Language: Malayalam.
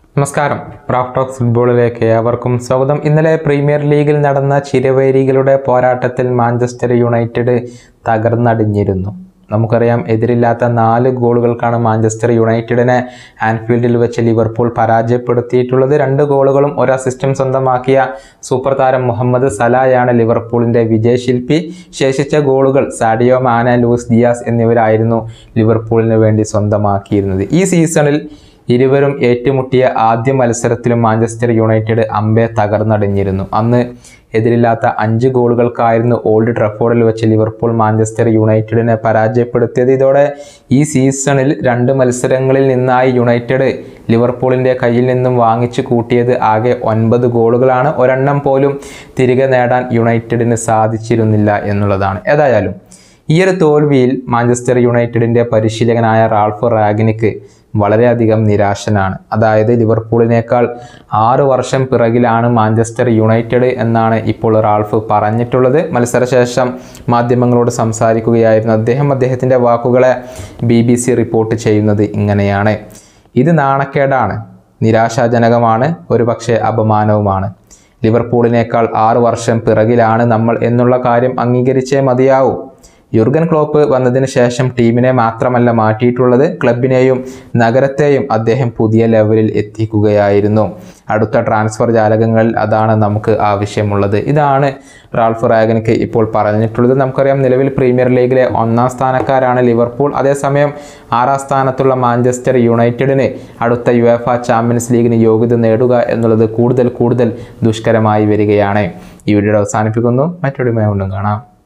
നമസ്കാരം റാഫ് ടോക്സ് ഫുട്ബോളിലേക്ക് ഏവർക്കും സ്വാഗതം ഇന്നലെ പ്രീമിയർ ലീഗിൽ നടന്ന ചിരവൈരികളുടെ പോരാട്ടത്തിൽ മാഞ്ചസ്റ്റർ യുണൈറ്റഡ് തകർന്നടിഞ്ഞിരുന്നു നമുക്കറിയാം എതിരില്ലാത്ത നാല് ഗോളുകൾക്കാണ് മാഞ്ചസ്റ്റർ യുണൈറ്റഡിനെ ആൻഫീൽഡിൽ വെച്ച് ലിവർപൂൾ പരാജയപ്പെടുത്തിയിട്ടുള്ളത് രണ്ട് ഗോളുകളും ഒരു അസിസ്റ്റും സ്വന്തമാക്കിയ സൂപ്പർ താരം മുഹമ്മദ് സലായാണ് ലിവർപൂളിൻ്റെ വിജയശില്പി ശേഷിച്ച ഗോളുകൾ സാഡിയോ മാന ലൂസ് ദിയാസ് എന്നിവരായിരുന്നു ലിവർപൂളിന് വേണ്ടി സ്വന്തമാക്കിയിരുന്നത് ഈ സീസണിൽ ഇരുവരും ഏറ്റുമുട്ടിയ ആദ്യ മത്സരത്തിലും മാഞ്ചസ്റ്റർ യുണൈറ്റഡ് അമ്പെ തകർന്നടിഞ്ഞിരുന്നു അന്ന് എതിരില്ലാത്ത അഞ്ച് ഗോളുകൾക്കായിരുന്നു ഓൾഡ് ട്രഫോർഡിൽ വെച്ച് ലിവർപൂൾ മാഞ്ചസ്റ്റർ യുണൈറ്റഡിനെ പരാജയപ്പെടുത്തിയത് ഇതോടെ ഈ സീസണിൽ രണ്ട് മത്സരങ്ങളിൽ നിന്നായി യുണൈറ്റഡ് ലിവർപൂളിൻ്റെ കയ്യിൽ നിന്നും വാങ്ങിച്ചു കൂട്ടിയത് ആകെ ഒൻപത് ഗോളുകളാണ് ഒരെണ്ണം പോലും തിരികെ നേടാൻ യുണൈറ്റഡിന് സാധിച്ചിരുന്നില്ല എന്നുള്ളതാണ് ഏതായാലും ഈ ഒരു തോൽവിയിൽ മാഞ്ചസ്റ്റർ യുണൈറ്റഡിൻ്റെ പരിശീലകനായ റാൾഫ് റാഗിനിക്ക് വളരെയധികം നിരാശനാണ് അതായത് ലിവർപൂളിനേക്കാൾ ആറ് വർഷം പിറകിലാണ് മാഞ്ചസ്റ്റർ യുണൈറ്റഡ് എന്നാണ് ഇപ്പോൾ റാൾഫ് പറഞ്ഞിട്ടുള്ളത് മത്സരശേഷം മാധ്യമങ്ങളോട് സംസാരിക്കുകയായിരുന്നു അദ്ദേഹം അദ്ദേഹത്തിൻ്റെ വാക്കുകളെ ബി ബി സി റിപ്പോർട്ട് ചെയ്യുന്നത് ഇങ്ങനെയാണ് ഇത് നാണക്കേടാണ് നിരാശാജനകമാണ് ഒരുപക്ഷെ അപമാനവുമാണ് ലിവർപൂളിനേക്കാൾ ആറ് വർഷം പിറകിലാണ് നമ്മൾ എന്നുള്ള കാര്യം അംഗീകരിച്ചേ മതിയാവൂ യുർഗൻ ക്ലോപ്പ് വന്നതിന് ശേഷം ടീമിനെ മാത്രമല്ല മാറ്റിയിട്ടുള്ളത് ക്ലബിനെയും നഗരത്തെയും അദ്ദേഹം പുതിയ ലെവലിൽ എത്തിക്കുകയായിരുന്നു അടുത്ത ട്രാൻസ്ഫർ ജാലകങ്ങളിൽ അതാണ് നമുക്ക് ആവശ്യമുള്ളത് ഇതാണ് റാൾഫ് റാഗനിക്ക് ഇപ്പോൾ പറഞ്ഞിട്ടുള്ളത് നമുക്കറിയാം നിലവിൽ പ്രീമിയർ ലീഗിലെ ഒന്നാം സ്ഥാനക്കാരാണ് ലിവർപൂൾ അതേസമയം ആറാം സ്ഥാനത്തുള്ള മാഞ്ചസ്റ്റർ യുണൈറ്റഡിന് അടുത്ത യുഎഫ ചാമ്പ്യൻസ് ലീഗിന് യോഗ്യത നേടുക എന്നുള്ളത് കൂടുതൽ കൂടുതൽ ദുഷ്കരമായി വരികയാണ് ഈ വീഡിയോ അവസാനിപ്പിക്കുന്നു മറ്റൊരു വീണ്ടും കാണാം